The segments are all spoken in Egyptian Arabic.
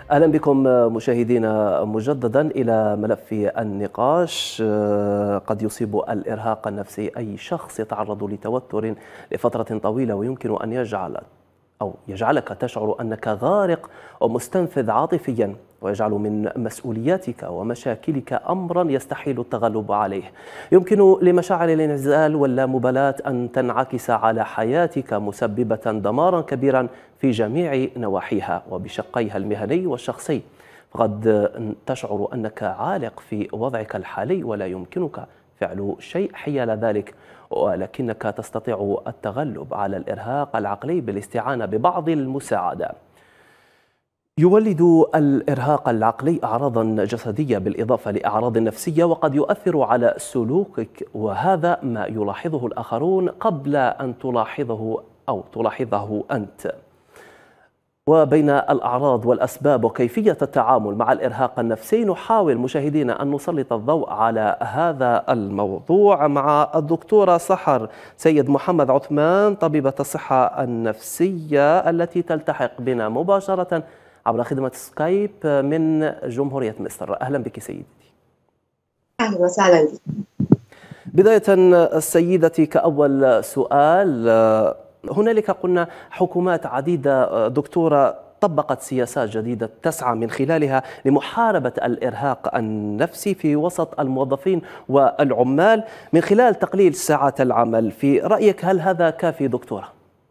اهلا بكم مشاهدينا مجددا الى ملف النقاش قد يصيب الارهاق النفسي اي شخص يتعرض لتوتر لفتره طويله ويمكن ان يجعل او يجعلك تشعر انك غارق ومستنفذ عاطفيا ويجعل من مسؤولياتك ومشاكلك امرا يستحيل التغلب عليه. يمكن لمشاعر الانعزال واللامبالاه ان تنعكس على حياتك مسببه دمارا كبيرا في جميع نواحيها وبشقيها المهني والشخصي. فقد تشعر انك عالق في وضعك الحالي ولا يمكنك فعل شيء حيال ذلك ولكنك تستطيع التغلب على الارهاق العقلي بالاستعانه ببعض المساعده. يولد الإرهاق العقلي أعراضا جسدية بالإضافة لأعراض نفسية وقد يؤثر على سلوكك وهذا ما يلاحظه الآخرون قبل أن تلاحظه أو تلاحظه أنت وبين الأعراض والأسباب وكيفية التعامل مع الإرهاق النفسي نحاول مشاهدينا أن نسلط الضوء على هذا الموضوع مع الدكتورة سحر سيد محمد عثمان طبيبة الصحة النفسية التي تلتحق بنا مباشرة عبر خدمة سكايب من جمهورية مصر أهلا بك سيدتي أهلا وسهلا بك بداية سيدتي كأول سؤال هنالك قلنا حكومات عديدة دكتورة طبقت سياسات جديدة تسعى من خلالها لمحاربة الإرهاق النفسي في وسط الموظفين والعمال من خلال تقليل ساعات العمل في رأيك هل هذا كافي دكتورة؟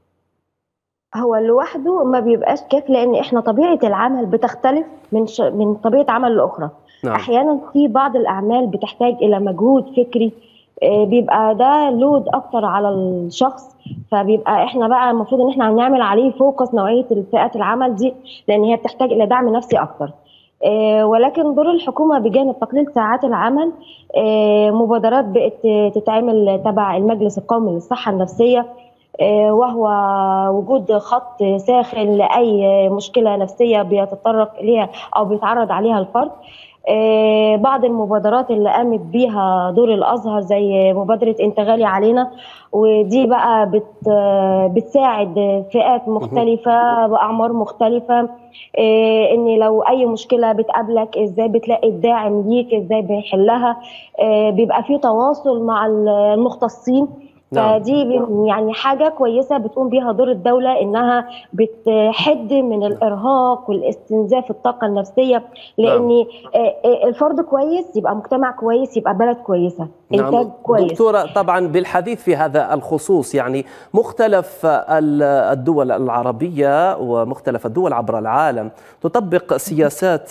هو لوحده ما بيبقاش كافي لان احنا طبيعه العمل بتختلف من ش... من طبيعه عمل لاخرى نعم. احيانا في بعض الاعمال بتحتاج الى مجهود فكري بيبقى ده لود اكتر على الشخص فبيبقى احنا بقى المفروض ان احنا هنعمل عليه فوكس نوعيه الفئات العمل دي لان هي بتحتاج الى دعم نفسي اكتر ولكن دور الحكومه بجانب تقليل ساعات العمل مبادرات بقت تتعمل تبع المجلس القومي للصحه النفسيه وهو وجود خط ساخن لاي مشكله نفسيه بيتطرق اليها او بيتعرض عليها الفرد بعض المبادرات اللي قامت بيها دور الازهر زي مبادره انت غالي علينا ودي بقى بت بتساعد فئات مختلفه باعمار مختلفه ان لو اي مشكله بتقابلك ازاي بتلاقي الداعم ليك ازاي بيحلها بيبقى في تواصل مع المختصين فدي يعني حاجة كويسة بتقوم بيها دور الدولة إنها بتحد من الإرهاق والاستنزاف الطاقة النفسية لأن نعم. الفرد كويس يبقى مجتمع كويس يبقى بلد كويسة إنتاج نعم. كويس دكتورة طبعا بالحديث في هذا الخصوص يعني مختلف الدول العربية ومختلف الدول عبر العالم تطبق سياسات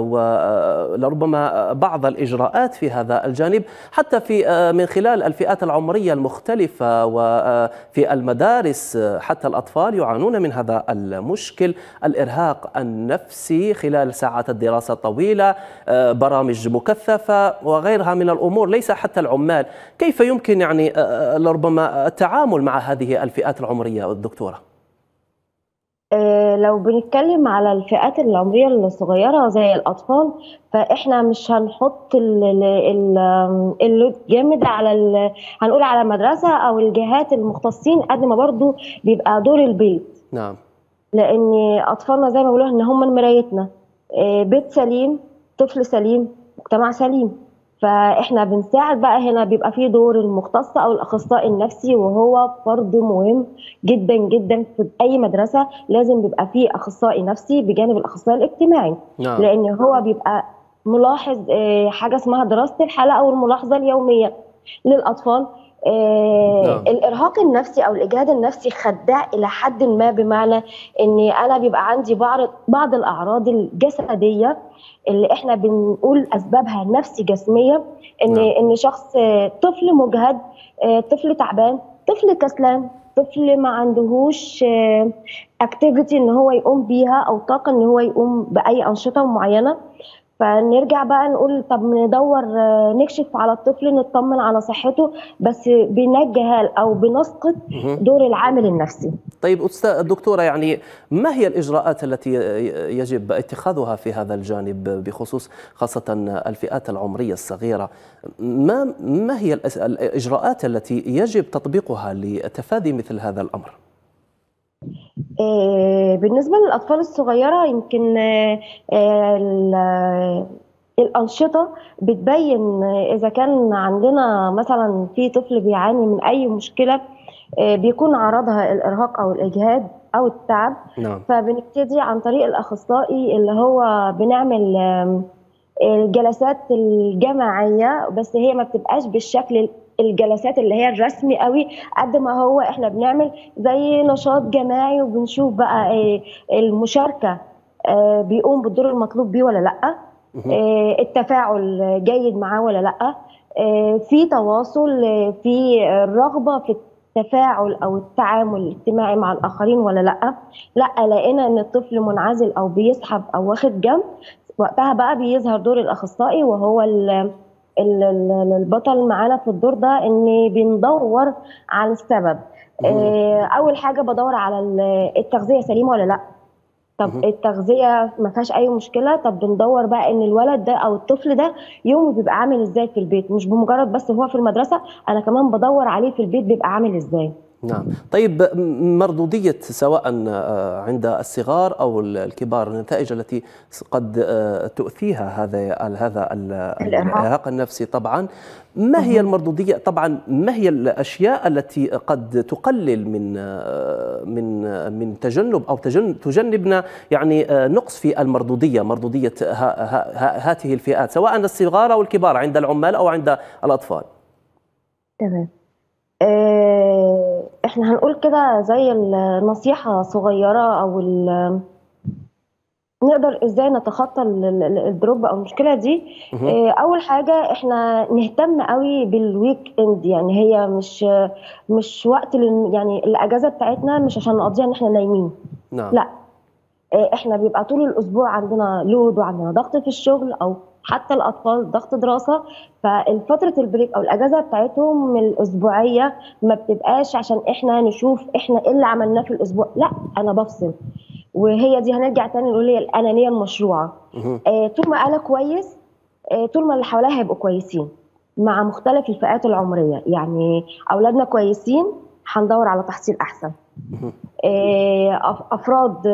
ولربما بعض الإجراءات في هذا الجانب حتى في من خلال الفئات العمرية المختلفة مختلفة وفي المدارس حتى الأطفال يعانون من هذا المشكل الإرهاق النفسي خلال ساعات الدراسة الطويلة برامج مكثفة وغيرها من الأمور ليس حتى العمال كيف يمكن يعني لربما التعامل مع هذه الفئات العمرية الدكتورة؟ لو بنتكلم على الفئات العمريه الصغيره زي الاطفال فاحنا مش هنحط اللود جامد على هنقول على المدرسه او الجهات المختصين قد ما برضو بيبقى دور البيت نعم لان اطفالنا زي ما بيقولوا ان هم مرايتنا بيت سليم طفل سليم مجتمع سليم فاحنا بنساعد بقى هنا بيبقى في دور المختص او الاخصائي النفسي وهو فرد مهم جدا جدا في اي مدرسه لازم بيبقى في اخصائي نفسي بجانب الاخصائي الاجتماعي نعم. لان هو بيبقى ملاحظ حاجه اسمها دراسه الحاله او الملاحظه اليوميه للاطفال آه الارهاق النفسي او الاجهاد النفسي خداع الى حد ما بمعنى ان انا بيبقى عندي بعض بعض الاعراض الجسديه اللي احنا بنقول اسبابها نفسي جسميه ان نعم. ان شخص طفل مجهد طفل تعبان طفل كسلان طفل ما عندهوش اكتيفيتي ان هو يقوم بيها او طاقه ان هو يقوم باي انشطه معينه فنرجع بقى نقول طب ندور نكشف على الطفل نطمن على صحته بس بنجهل او بنسقط دور العامل النفسي طيب استاذ دكتوره يعني ما هي الاجراءات التي يجب اتخاذها في هذا الجانب بخصوص خاصه الفئات العمريه الصغيره ما ما هي الاجراءات التي يجب تطبيقها لتفادي مثل هذا الامر بالنسبه للاطفال الصغيره يمكن الأنشطة بتبين إذا كان عندنا مثلا في طفل بيعاني من أي مشكلة بيكون عرضها الإرهاق أو الإجهاد أو التعب نعم. فبنبتدي عن طريق الأخصائي اللي هو بنعمل الجلسات الجماعية بس هي ما بتبقاش بالشكل الجلسات اللي هي الرسمي قوي قد ما هو احنا بنعمل زي نشاط جماعي وبنشوف بقى المشاركة بيقوم بالدور المطلوب بيه ولا لأ التفاعل جيد معاه ولا لا في تواصل في رغبه في التفاعل او التعامل الاجتماعي مع الاخرين ولا لا لا لقينا ان الطفل منعزل او بيسحب او واخد جنب وقتها بقى بيظهر دور الاخصائي وهو البطل معانا في الدور ده ان بندور على السبب اول حاجه بدور على التغذيه سليمه ولا لا طب التغذيه ما فيهاش اي مشكله طب بندور بقى ان الولد ده او الطفل ده يومه بيبقى عامل ازاي في البيت مش بمجرد بس هو في المدرسه انا كمان بدور عليه في البيت بيبقى عامل ازاي نعم طيب مردودية سواء عند الصغار أو الكبار النتائج التي قد تؤثيها هذا هذا الإرهاق النفسي طبعا ما هي المردودية طبعا ما هي الأشياء التي قد تقلل من من من تجنب أو تجنبنا يعني نقص في المردودية مردودية هذه الفئات سواء الصغار أو الكبار عند العمال أو عند الأطفال تمام احنا هنقول كده زي النصيحة صغيرة او نقدر ازاي نتخطى الدروب او المشكله دي اول حاجه احنا نهتم قوي بالويك اند يعني هي مش مش وقت يعني الاجازه بتاعتنا مش عشان نقضيها ان احنا نايمين نعم. لا احنا بيبقى طول الاسبوع عندنا لود وعندنا ضغط في الشغل او حتى الاطفال ضغط دراسه فالفتره البريك او الاجازه بتاعتهم الاسبوعيه ما بتبقاش عشان احنا نشوف احنا ايه اللي عملناه في الاسبوع لا انا بفصل وهي دي هنرجع تاني نقول هي الانانيه المشروعه آه طول ما انا كويس آه طول ما اللي حواليا هيبقوا كويسين مع مختلف الفئات العمريه يعني اولادنا كويسين هندور على تحصيل احسن آه افراد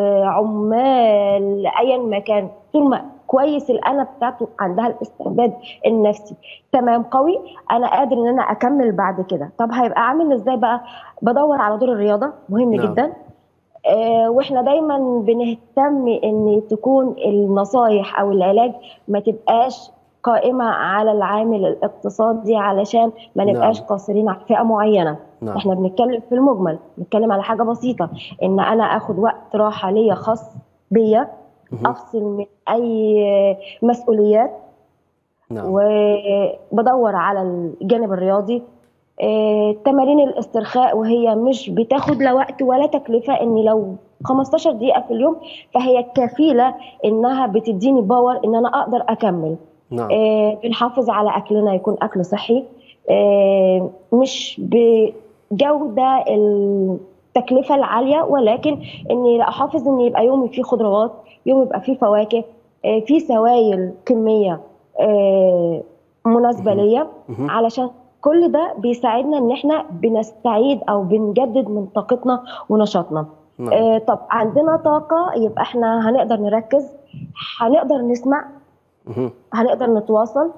عمال ايا ما كان طول ما كويس الانا بتاعته عندها الاستعداد النفسي تمام قوي انا قادر ان انا اكمل بعد كده طب هيبقى عامل ازاي بقى بدور على دور الرياضه مهم نعم. جدا آه واحنا دايما بنهتم ان تكون النصايح او العلاج ما تبقاش قائمه على العامل الاقتصادي علشان ما نبقاش نعم. قاصرين على فئه معينه نعم. احنا بنتكلم في المجمل بنتكلم على حاجه بسيطه ان انا اخد وقت راحه ليا خاص بيا افصل من اي مسؤوليات نعم. وبدور على الجانب الرياضي تمارين الاسترخاء وهي مش بتاخد لا وقت ولا تكلفه اني لو 15 دقيقه في اليوم فهي كفيله انها بتديني باور ان انا اقدر اكمل نعم. آه بنحافظ على اكلنا يكون اكل صحي آه مش بجوده التكلفه العاليه ولكن اني احافظ ان يبقى يومي فيه خضروات يوم يبقى فيه فواكه آه فيه سوائل كميه آه مناسبه ليا علشان كل ده بيساعدنا ان احنا بنستعيد او بنجدد من طاقتنا ونشاطنا نعم. آه طب عندنا طاقه يبقى احنا هنقدر نركز هنقدر نسمع هنقدر نتواصل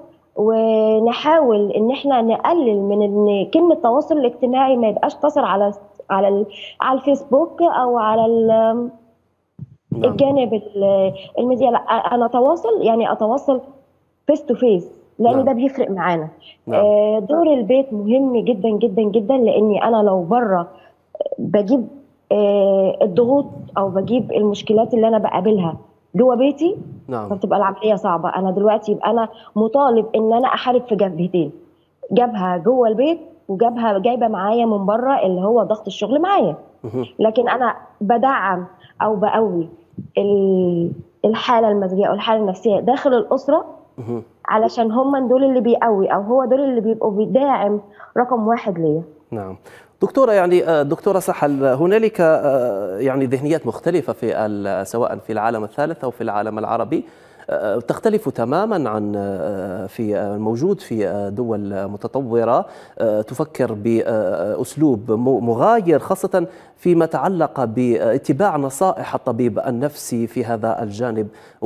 ونحاول ان احنا نقلل من ان كلمه التواصل الاجتماعي ما يبقاش قصر على على على الفيسبوك او على نعم. الجانب الميديا لا انا اتواصل يعني اتواصل فيس تو فيس لان نعم. ده بيفرق معانا نعم. آه دور البيت مهم جدا جدا جدا لاني انا لو بره بجيب آه الضغوط او بجيب المشكلات اللي انا بقابلها جوه بيتي نعم. فبتبقى العمليه صعبه انا دلوقتي يبقى انا مطالب ان انا احارب في جبهتين جبهه جوه البيت وجبهه جايبه معايا من بره اللي هو ضغط الشغل معايا لكن انا بدعم او بقوي الحاله المزاجيه او الحاله النفسيه داخل الاسره علشان هم دول اللي بيقوي او هو دول اللي بيبقوا بيداعم رقم واحد ليا نعم دكتورة يعني دكتورة سحل هنالك يعني ذهنيات مختلفة في سواء في العالم الثالث أو في العالم العربي تختلف تماما عن في الموجود في دول متطورة تفكر بأسلوب مغاير خاصة فيما تعلق باتباع نصائح الطبيب النفسي في هذا الجانب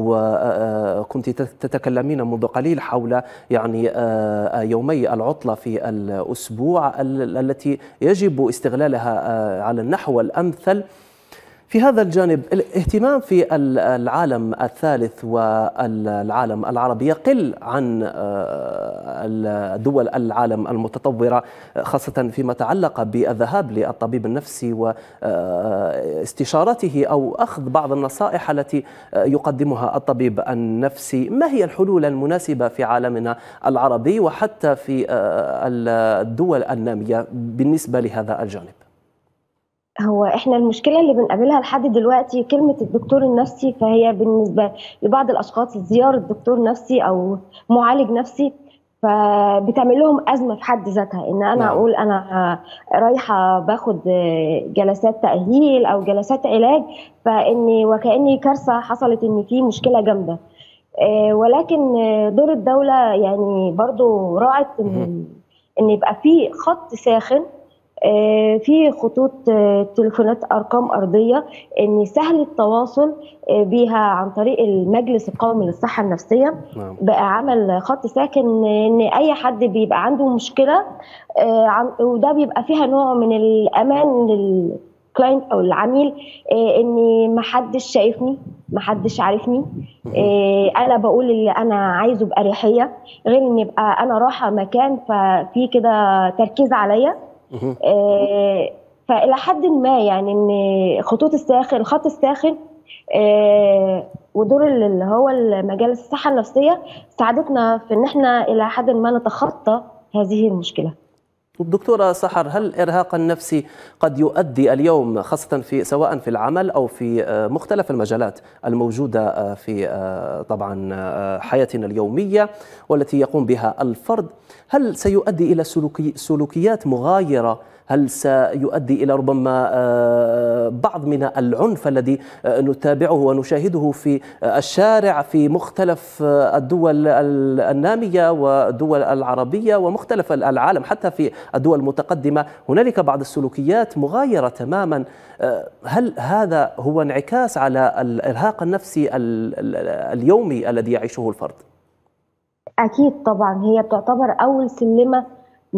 وكنت تتكلمين منذ قليل حول يعني يومي العطلة في الأسبوع التي يجب استغلالها على النحو الأمثل في هذا الجانب الاهتمام في العالم الثالث والعالم العربي يقل عن آه، دول العالم المتطورة خاصة فيما تعلق بالذهاب للطبيب النفسي واستشارته أو أخذ بعض النصائح التي يقدمها الطبيب النفسي ما هي الحلول المناسبة في عالمنا العربي وحتى في آه، الدول النامية بالنسبة لهذا الجانب هو احنا المشكله اللي بنقابلها لحد دلوقتي كلمه الدكتور النفسي فهي بالنسبه لبعض الاشخاص زياره دكتور نفسي او معالج نفسي فبتعمل لهم ازمه في حد ذاتها ان انا نعم. اقول انا رايحه باخد جلسات تاهيل او جلسات علاج فاني وكاني كارثه حصلت ان في مشكله جامده آه، ولكن دور الدوله يعني برضو راعت ان ان يبقى في خط ساخن آه، في خطوط آه، تليفونات ارقام ارضيه ان سهل التواصل آه، بيها عن طريق المجلس القومي للصحه النفسيه نعم. بقى عمل خط ساكن ان اي حد بيبقى عنده مشكله وده بيبقى فيها نوع من الامان للكلاينت او العميل ان ما حدش شايفني ما حدش عارفني انا بقول اللي انا عايزه باريحيه غير ان يبقى انا رايحه مكان ففي كده تركيز عليا آه فالى حد ما يعني ان خطوط الساخن الخط الساخن آه ودور اللي هو مجال الصحه النفسيه ساعدتنا في ان احنا الى حد ما نتخطى هذه المشكله دكتورة سحر هل الإرهاق النفسي قد يؤدي اليوم خاصة في سواء في العمل أو في آه، مختلف المجالات الموجودة آه، في آه، طبعا حياتنا اليومية والتي يقوم بها الفرد هل سيؤدي إلى سلوكيات مغايرة هل سيؤدي إلى ربما آه، بعض من العنف الذي آه، نتابعه ونشاهده في آه، الشارع في مختلف الدول النامية والدول العربية ومختلف العالم حتى في الدول المتقدمة هنالك بعض السلوكيات مغايرة تماما هل هذا هو انعكاس على الإرهاق النفسي اليومي الذي يعيشه الفرد؟ أكيد طبعا هي تعتبر أول سلمة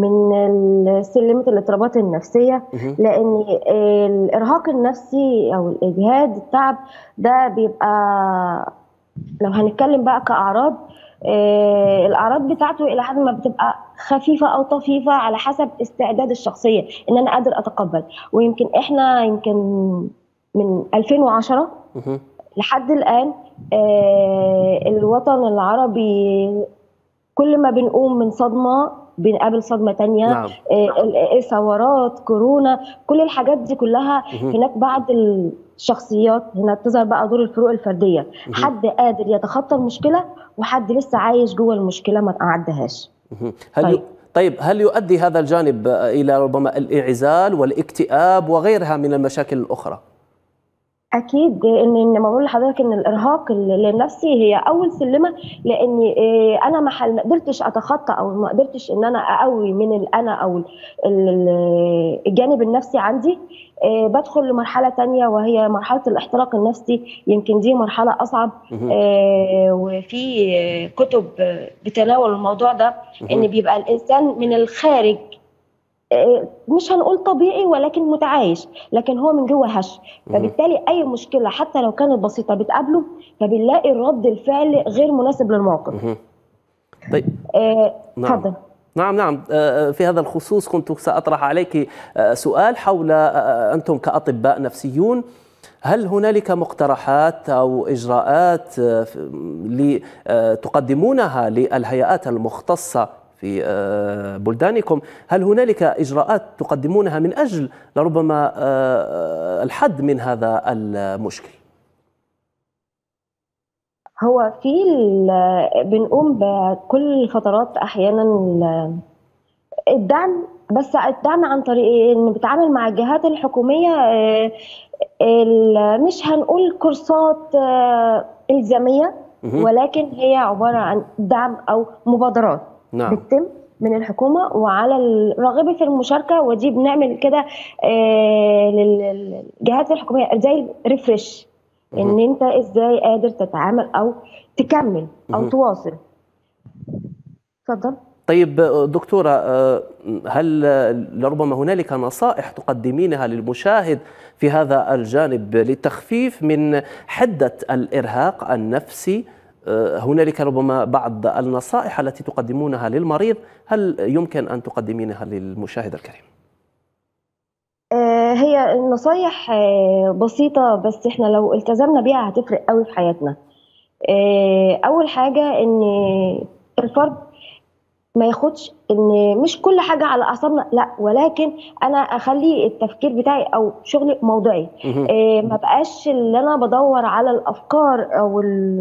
من سلمة الاضطرابات النفسية لأن الإرهاق النفسي أو الإجهاد التعب ده بيبقى لو هنتكلم بقى كأعراض آه، الأعراض بتاعته إلى حد ما بتبقى خفيفة أو طفيفة على حسب استعداد الشخصية إن أنا قادر أتقبل ويمكن إحنا يمكن من 2010 لحد الآن آه، الوطن العربي كل ما بنقوم من صدمة بنقابل صدمه تانية نعم. آه، ثورات كورونا كل الحاجات دي كلها هناك بعض الشخصيات هنا بتظهر بقى دور الفروق الفرديه حد قادر يتخطى المشكله وحد لسه عايش جوه المشكله ما عدهاش هل طيب. طيب هل يؤدي هذا الجانب الى ربما الانعزال والاكتئاب وغيرها من المشاكل الاخرى؟ اكيد ان ان بقول لحضرتك ان الارهاق النفسي هي اول سلمه لان آه، انا ما ما قدرتش اتخطى او ما قدرتش ان انا اقوي من الانا او الجانب النفسي عندي آه، بدخل لمرحله تانية وهي مرحله الاحتراق النفسي يمكن دي مرحله اصعب آه، وفي كتب بتناول الموضوع ده ان بيبقى الانسان من الخارج آه، مش هنقول طبيعي ولكن متعايش لكن هو من جوه هش فبالتالي اي مشكله حتى لو كانت بسيطه بتقابله فبنلاقي رد الفعل غير مناسب للموقف طيب آه نعم. نعم نعم آه، في هذا الخصوص كنت سأطرح عليك آه، سؤال حول أنتم كأطباء نفسيون هل هنالك مقترحات أو إجراءات تقدمونها للهيئات المختصة في آه، بلدانكم هل هنالك إجراءات تقدمونها من أجل لربما آه، الحد من هذا المشكل هو في بنقوم بكل فترات احيانا الدعم بس الدعم عن طريق إيه؟ ان بتعامل مع الجهات الحكوميه آه، مش هنقول كورسات الزاميه ولكن هي عباره عن دعم او مبادرات نعم. بتتم من الحكومه وعلى الراغبه في المشاركه ودي بنعمل كده آه للجهات الحكوميه زي ريفرش ان انت ازاي قادر تتعامل او تكمل او تواصل اتفضل طيب دكتورة هل لربما هنالك نصائح تقدمينها للمشاهد في هذا الجانب للتخفيف من حدة الإرهاق النفسي هنالك ربما بعض النصائح التي تقدمونها للمريض هل يمكن أن تقدمينها للمشاهد الكريم؟ هي النصايح بسيطة بس احنا لو التزمنا بيها هتفرق قوي في حياتنا أول حاجة إن الفرد ما ياخدش ان مش كل حاجه على اعصابنا لا ولكن انا اخلي التفكير بتاعي او شغلي موضوعي إيه ما بقاش اللي انا بدور على الافكار او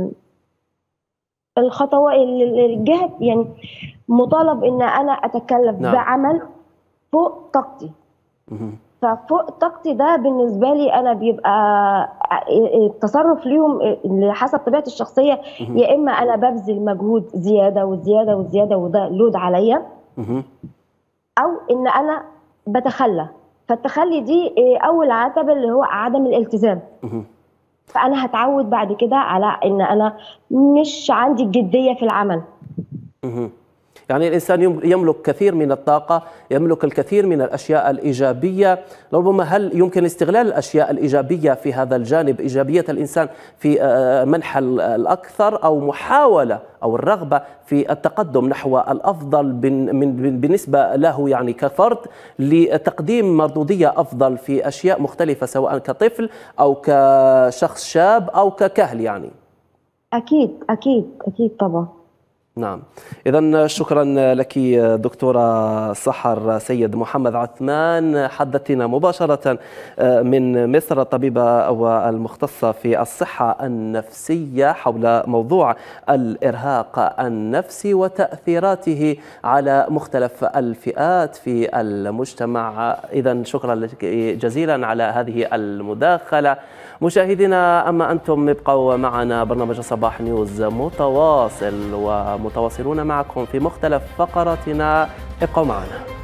الخطوات الجهه يعني مطالب ان انا اتكلم نعم. بعمل فوق طاقتي ففوق طاقتي ده بالنسبه لي انا بيبقى التصرف ليهم حسب طبيعه الشخصيه يا اما انا ببذل مجهود زياده وزياده وزياده وده لود عليا او ان انا بتخلى فالتخلي دي اول عتبه اللي هو عدم الالتزام فانا هتعود بعد كده على ان انا مش عندي الجديه في العمل يعني الإنسان يملك كثير من الطاقة يملك الكثير من الأشياء الإيجابية ربما هل يمكن استغلال الأشياء الإيجابية في هذا الجانب إيجابية الإنسان في منحى الأكثر أو محاولة أو الرغبة في التقدم نحو الأفضل بالنسبة له يعني كفرد لتقديم مردودية أفضل في أشياء مختلفة سواء كطفل أو كشخص شاب أو ككهل يعني أكيد أكيد أكيد طبعا نعم إذا شكرا لك دكتورة سحر سيد محمد عثمان حدثتنا مباشرة من مصر الطبيبة والمختصة في الصحة النفسية حول موضوع الإرهاق النفسي وتأثيراته على مختلف الفئات في المجتمع إذا شكرا لك جزيلا على هذه المداخلة مشاهدينا أما أنتم ابقوا معنا برنامج صباح نيوز متواصل ومتواصلون معكم في مختلف فقراتنا ابقوا معنا